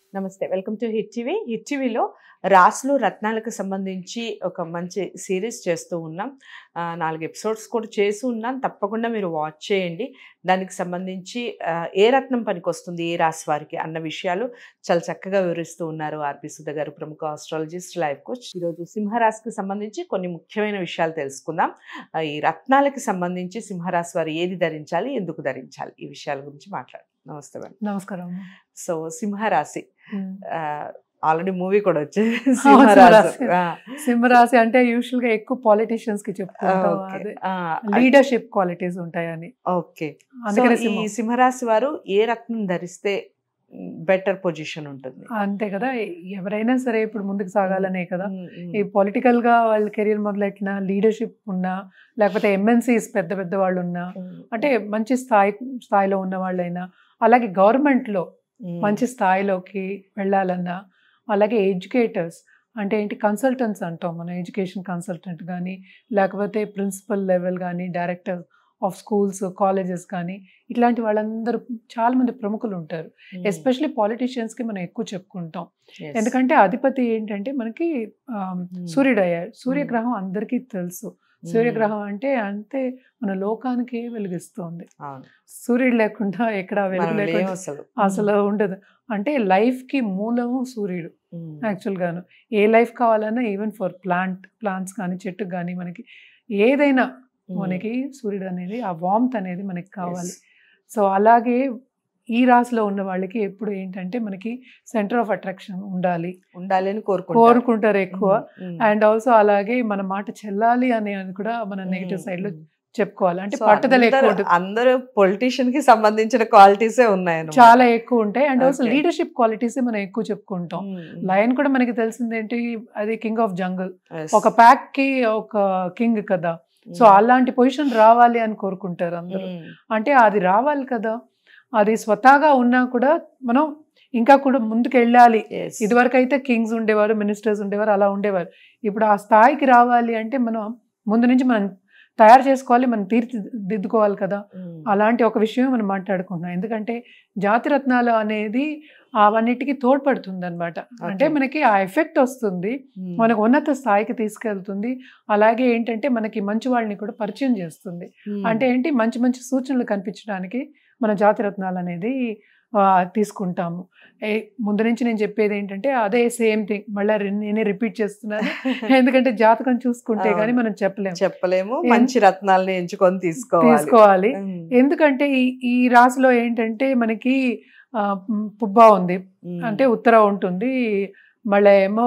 నమస్తే welcome to hit TV hit టీవీలో రాసులు రత్నాలకు సంబంధించి ఒక మంచి సిరీస్ చేస్తూ ఉన్నాం ఆ, నాలుగు ఎపిసోడ్స్ కూడా చేసి ఉన్నాం తప్పకుండా మీరు వాచ్ చేయండి దానికి సంబంధించి ఆ, ఏ రత్నం పనికొస్తుంది ఏ రాశి వారికి అన్న విషయాలు చాలా చక్కగా వివరిస్తూ ఉన్నారు ఆర్పి సుధ గారు ప్రముఖ ఆస్ట్రాలజిస్ట్ లైఫ్ కోచ్ ఈరోజు సింహరాశికి సంబంధించి కొన్ని ముఖ్యమైన విషయాలు తెలుసుకుందాం ఆ, ఈ రత్నాలకి సంబంధించి సింహరాశి వారు ఏది ధరించాలి ఎందుకు ధరించాలి ఈ విషయాల గురించి మాట్లాడు నమస్తే మేడం నమస్కారం సో సింహరాశి ఉమ్. ఆల్రెడీ మూవీ కూడా వచ్చింది సింహరాశి. సింహరాశి ఆ, సింహరాశి అంటే యూజువల్ గా ఎక్కువ పాలిటీషియన్స్ కి ఆ, చెప్పుకుంటాం ఓకే. అదే ఆ, లీడర్షిప్ క్వాలిటీస్ ఉంటాయని ఓకే సో అందుకనే ఈ సింహం సింహరాశి వారు ఏ రత్నం ధరిస్తే బెటర్ పొజిషన్ ఉంటుంది అంతే కదా ఎవరైనా సరే ఇప్పుడు ముందుకు సాగాలనే కదా ఉమ్, ఉమ్. ఈ పొలిటికల్ గా వాళ్ళ కెరీర్ మొదలెట్టిన లీడర్షిప్ ఉన్నా లేకపోతే ఎంఎన్సీస్ పెద్ద పెద్ద వాళ్ళు ఉన్నా ఉమ్, అంటే మంచి స్థాయి స్థాయిలో ఉన్న వాళ్ళైనా అలాగే గవర్నమెంట్ లో ఉమ్, మంచి స్థాయిలోకి వెళ్ళాలన్నా అలాగే ఎడ్యుకేటర్స్ అంటే ఏంటి కన్సల్టెంట్స్ అంటాం మనం ఎడ్యుకేషన్ కన్సల్టెంట్ కానీ లేకపోతే ప్రిన్సిపల్ లెవెల్ కానీ డైరెక్టర్ ఆఫ్ స్కూల్స్ కాలేజెస్ కానీ ఇట్లాంటి వాళ్ళందరూ చాలా మంది ప్రముఖులు ఉంటారు ఉమ్, ఎస్పెషలీ పాలిటీషియన్స్కి మనం ఎక్కువ చెప్పుకుంటాం yes. ఎందుకంటే అధిపతి ఏంటంటే మనకి ఆమ్, Hmm. సూర్యుడు అయ్యాడు సూర్యగ్రహం అందరికీ తెలుసు ఉమ్, సూర్యగ్రహం అంటే అంతే మన లోకానికి వెలిగిస్తుంది అవును. సూర్యుడు లేకుండా ఎక్కడ వెలుగు మనం లేకుండా లేం అసలు అసలు ఉండదు అంటే లైఫ్ కి మూలము సూర్యుడు ఉమ్, యాక్చువల్ గాను ఏ లైఫ్ కావాలన్నా ఈవెన్ ఫర్ ప్లాంట్ ప్లాంట్స్ కానీ చెట్టుకు కానీ మనకి ఏదైనా ఉమ్, మనకి సూర్యుడు అనేది ఆ వామ్త్ అనేది మనకి కావాలి yes. సో అలాగే ఈ రాశిలో ఉన్న వాళ్ళకి ఎప్పుడు ఏంటంటే మనకి సెంటర్ ఆఫ్ అట్రాక్షన్ ఉండాలి ఉండాలని కోరుకుంటారు కోరుకుంటారు ఎక్కువ ఉమ్, ఉమ్. అండ్ ఆల్సో అలాగే మన మాట చెల్లాలి అని అని కూడా మన నెగిటివ్ ఉమ్, సైడ్ లో ఉమ్. చెప్పుకోవాలి అంటే సో పట్టుదల ఎక్కువ అందరూ- ఉంటుంది అందరూ పొలిటీషియన్ కి సంబంధించిన క్వాలిటీసే ఉన్నాయి చాలా ఎక్కువ ఉంటాయి and also Okay. Leadership qualities మనం ఎక్కువ చెప్పుకుంటాం లయన్ కూడా మనకి తెలిసింది ఏంటి అది కింగ్ ఆఫ్ జంగల్ ఒక ప్యాక్ కి ఒక కింగ్ కదా సో అలాంటి పొజిషన్ రావాలి అని కోరుకుంటారు అందరూ అంటే అది రావాలి కదా అది స్వతహాగా ఉన్నా కూడా మనం ఇంకా కూడా ముందుకు వెళ్ళాలి ఇదివరకు అయితే కింగ్స్ ఉండేవారు మినిస్టర్స్ ఉండేవారు అలా ఉండేవారు ఇప్పుడు ఆ స్థాయికి రావాలి అంటే మనం ముందు నుంచి మనం తయారు చేసుకోవాలి మనం తీర్చిదిద్దుకోవాలి కదా అలాంటి ఒక విషయం మనం మాట్లాడుకుంటున్నాం ఎందుకంటే జాతిరత్నాలు అనేది అవన్నిటికీ తోడ్పడుతుంది అనమాట అంటే Okay. మనకి ఆ ఎఫెక్ట్ వస్తుంది మనకు ఉన్నత స్థాయికి తీసుకెళ్తుంది అలాగే ఏంటంటే మనకి మంచి వాళ్ళని కూడా పరిచయం చేస్తుంది అంటే ఏంటి మంచి మంచి సూచనలు కనిపించడానికి మన జాతిరత్నాలు అనేది ఆ, తీసుకుంటాము ఏ ముందు నుంచి నేను చెప్పేది ఏంటంటే అదే సేమ్ థింగ్ మళ్ళీ నేనే రిపీట్ చేస్తున్నాను ఎందుకంటే జాతకం చూసుకుంటే కానీ మనం చెప్పలేము చెప్పలేము ఏం- మంచి రత్నాలని ఎంచుకొని తీసుకోవాలి తీసుకోవాలి ఉమ్, ఎందుకంటే ఈ ఈ రాశిలో ఏంటంటే మనకి ఆ, మ్, పుబ్బా ఉంది ఉమ్, అంటే ఉత్తర ఉంటుంది మళ్ళీ ఏమో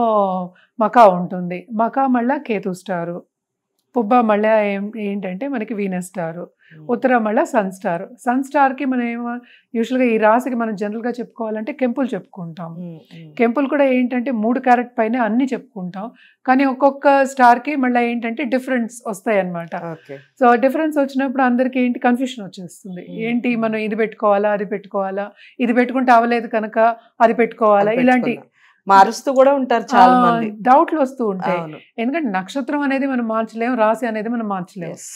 మకా ఉంటుంది మకా మళ్ళా కేతు స్టారు పుబ్బా మళ్ళీ ఏం ఏంటంటే మనకి వీనస్ స్టారు ఉమ్, ఉత్తర మళ్ళీ సన్ స్టార్ సన్ స్టార్కి మనం ఏమో యూజువల్గా ఈ రాశికి మనం జనరల్గా చెప్పుకోవాలంటే కెంపుల్ చెప్పుకుంటాం ఉమ్, ఉమ్, కెంపుల్ కూడా ఏంటంటే మూడు క్యారెట్ పైన అన్ని చెప్పుకుంటాం కానీ ఒక్కొక్క స్టార్కి మళ్ళీ ఏంటంటే డిఫరెన్స్ వస్తాయి అన్నమాట ఓకే సో డిఫరెన్స్ వచ్చినప్పుడు అందరికి ఏంటి కన్ఫ్యూషన్ వచ్చేస్తుంది Hmm. ఏంటి మనం ఇది పెట్టుకోవాలా అది పెట్టుకోవాలా ఇది పెట్టుకుంటే అవ్వలేదు కనుక అది పెట్టుకోవాలా అది ఇలాంటి పెట్టుకున్నా. మారుస్తూ కూడా ఉంటారు చాలా మంది డౌట్లు వస్తూ ఉంటాయి అవును ఎందుకంటే నక్షత్రం అనేది మనం మార్చలేం రాశి అనేది మనం మార్చలేం Yes.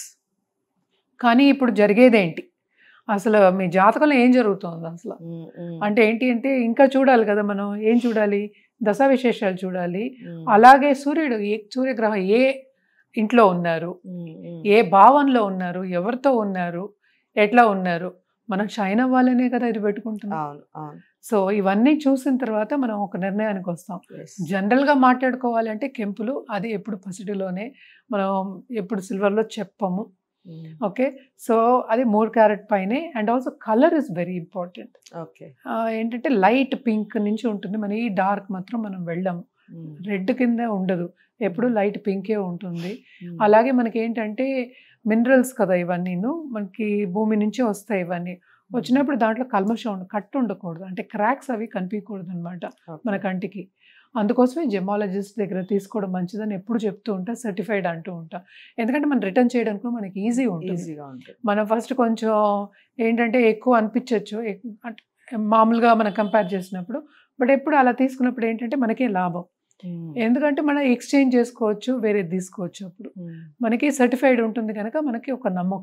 కానీ ఇప్పుడు జరిగేదేంటి అసలు మీ జాతకంలో ఏం జరుగుతుంది అసలు ఉమ్, ఉమ్, అంటే ఏంటి అంటే ఇంకా చూడాలి కదా మనం ఏం చూడాలి దశా విశేషాలు చూడాలి ఉమ్, అలాగే సూర్యుడు ఏ సూర్యగ్రహం ఏ ఇంట్లో ఉన్నారు ఉమ్, ఉమ్, ఏ భావంలో ఉన్నారు ఎవరితో ఉన్నారు ఎట్లా ఉన్నారు మనం షైన్ అవ్వాలనే కదా ఇది పెట్టుకుంటున్నాం అవును అవును సో ఇవన్నీ చూసిన తర్వాత మనం ఒక నిర్ణయానికి వస్తాం Yes. జనరల్గా మాట్లాడుకోవాలంటే కెంపులు అది ఎప్పుడు పసిటిలోనే మనం ఎప్పుడు సిల్వర్లో చెప్పము ఉమ్, ఓకే సో అది మూడు క్యారెట్ పైనే and also colour is very important okay ఏంటంటే లైట్ పింక్ నుంచి ఉంటుంది మన ఈ డార్క్ మాత్రం మనం వెళ్ళాము ఉమ్, రెడ్ కింద ఉండదు ఎప్పుడు లైట్ పింకే ఉంటుంది ఉమ్, అలాగే మనకి ఏంటంటే మినరల్స్ కదా ఇవన్నీను మనకి భూమి నుంచి వస్తాయి ఇవన్నీ వచ్చినప్పుడు దాంట్లో కల్మషం ఉండ కట్టు ఉండకూడదు అంటే క్రాక్స్ అవి కనిపించకూడదు అనమాట ఓకే. మన కంటికి అందుకోసమే జెమాలజిస్ట్ దగ్గర తీసుకోవడం మంచిదని ఎప్పుడు చెప్తూ ఉంటా సర్టిఫైడ్ అంటూ ఉంటా ఎందుకంటే మనం రిటర్న్ చేయడానికి కూడా మనకి ఈజీ ఉంటుంది ఈజీగా ఉంటుంది మనం ఫస్ట్ కొంచెం ఏంటంటే ఎక్కువ అనిపించవచ్చు అంటే మామూలుగా మనం కంపేర్ చేసినప్పుడు బట్ ఎప్పుడు అలా తీసుకున్నప్పుడు ఏంటంటే మనకే లాభం ఉమ్, ఎందుకంటే మనం ఎక్స్చేంజ్ చేసుకోవచ్చు వేరేది తీసుకోవచ్చు అప్పుడు ఉమ్, మనకి సర్టిఫైడ్ ఉంటుంది కనుక మనకి ఒక నమ్మకం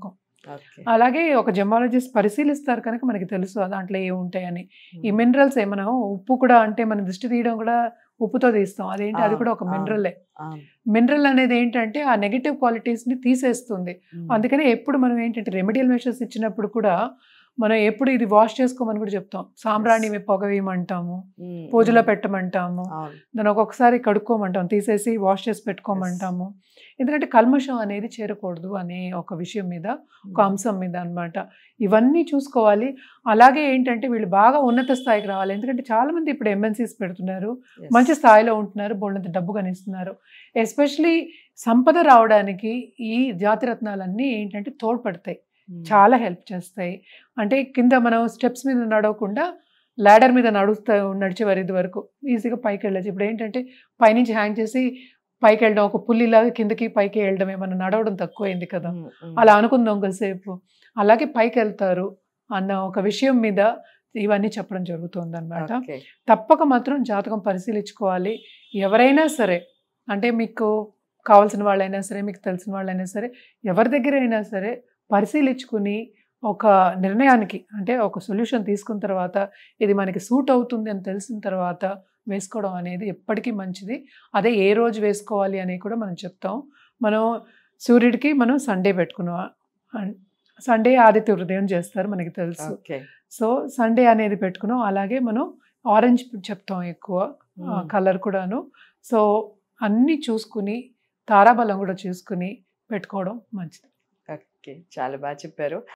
ఓకే అలాగే ఒక జమాలజిస్ట్ పరిశీలిస్తారు కనుక మనకి తెలుసు ఆ దాంట్లో ఏ ఉంటాయని ఈ మినరల్స్ ఏమన్నా ఉప్పు కూడా అంటే మన దృష్టి తీయడం కూడా ఉప్పుతో తీస్తాం అదేంటి అది కూడా ఒక ఆ, ఆ. మినరలే అవును. మినరల్ అనేది ఏంటంటే ఆ నెగటివ్ క్వాలిటీస్ ని తీసేస్తుంది ఉమ్. అందుకనే ఎప్పుడు మనం ఏంటంటే రెమెడియల్ మెషర్స్ ఇచ్చినప్పుడు కూడా మనం ఎప్పుడు ఇది వాష్ చేసుకోమని కూడా చెప్తాం సాంబ్రాణి పొగ వేయమంటాము ఉమ్, పూజలో ఉమ్. పెట్టమంటాము అవును దాన్ని ఒక్కొక్కసారి కడుక్కోమంటాం తీసేసి వాష్ చేసి పెట్టుకోమంటాము ఎందుకంటే కల్మషం అనేది చేరకూడదు అనే ఒక విషయం మీద ఒక అంశం మీద అన్నమాట ఇవన్నీ చూసుకోవాలి అలాగే ఏంటంటే వీళ్ళు బాగా ఉన్నత స్థాయికి రావాలి ఎందుకంటే చాలా మంది ఇప్పుడు ఎంఎన్సీస్ పెడుతున్నారు Yes. మంచి స్థాయిలో ఉంటున్నారు బోళ్ళంత డబ్బు కనిస్తున్నారు ఎస్పెషలీ సంపద రావడానికి ఈ జాతిరత్నాలన్నీ ఏంటంటే తోడ్పడతాయి ఉమ్. చాలా హెల్ప్ చేస్తాయి అంటే కింద మనం స్టెప్స్ మీద నడవకుండా లాడర్ మీద నడుస్తా నడిచేవారు ఇది వరకు ఈజీగా పైకి వెళ్ళచ్చు ఇప్పుడు ఏంటంటే పైనుంచి హ్యాంగ్ చేసి పైకి వెళ్ళడం ఒక పుల్లిలాగా కిందకి పైకి వెళ్ళడం ఏమన్నా నడవడం తక్కువైంది కదా ఉమ్, ఉమ్. అలా అనుకుందాం కాసేపు అలాగే పైకి వెళ్తారు అన్న ఒక విషయం మీద ఇవన్నీ చెప్పడం జరుగుతుంది అనమాట ఓకే. తప్పక మాత్రం జాతకం పరిశీలించుకోవాలి ఎవరైనా సరే అంటే మీకు కావాల్సిన వాళ్ళైనా సరే మీకు తెలిసిన వాళ్ళైనా సరే ఎవరి దగ్గర అయినా సరే పరిశీలించుకుని ఒక నిర్ణయానికి అంటే ఒక సొల్యూషన్ తీసుకున్న తర్వాత ఇది మనకి సూట్ అవుతుంది అని తెలిసిన తర్వాత వేసుకోవడం అనేది ఎప్పటికీ మంచిది అదే ఏ రోజు వేసుకోవాలి అని కూడా మనం చెప్తాం మనం సూర్యుడికి మనం సండే పెట్టుకున్నాం సండే ఆదిత్య హృదయం చేస్తారు మనకి తెలుసు ఓకే సో సండే అనేది పెట్టుకున్నాం అలాగే మనం ఆరెంజ్ చెప్తాం ఎక్కువ ఉమ్. కలర్ కూడాను సో అన్నీ చూసుకుని తారాబలం కూడా చూసుకుని పెట్టుకోవడం మంచిది ఓకే చాలా బాగా చెప్పారు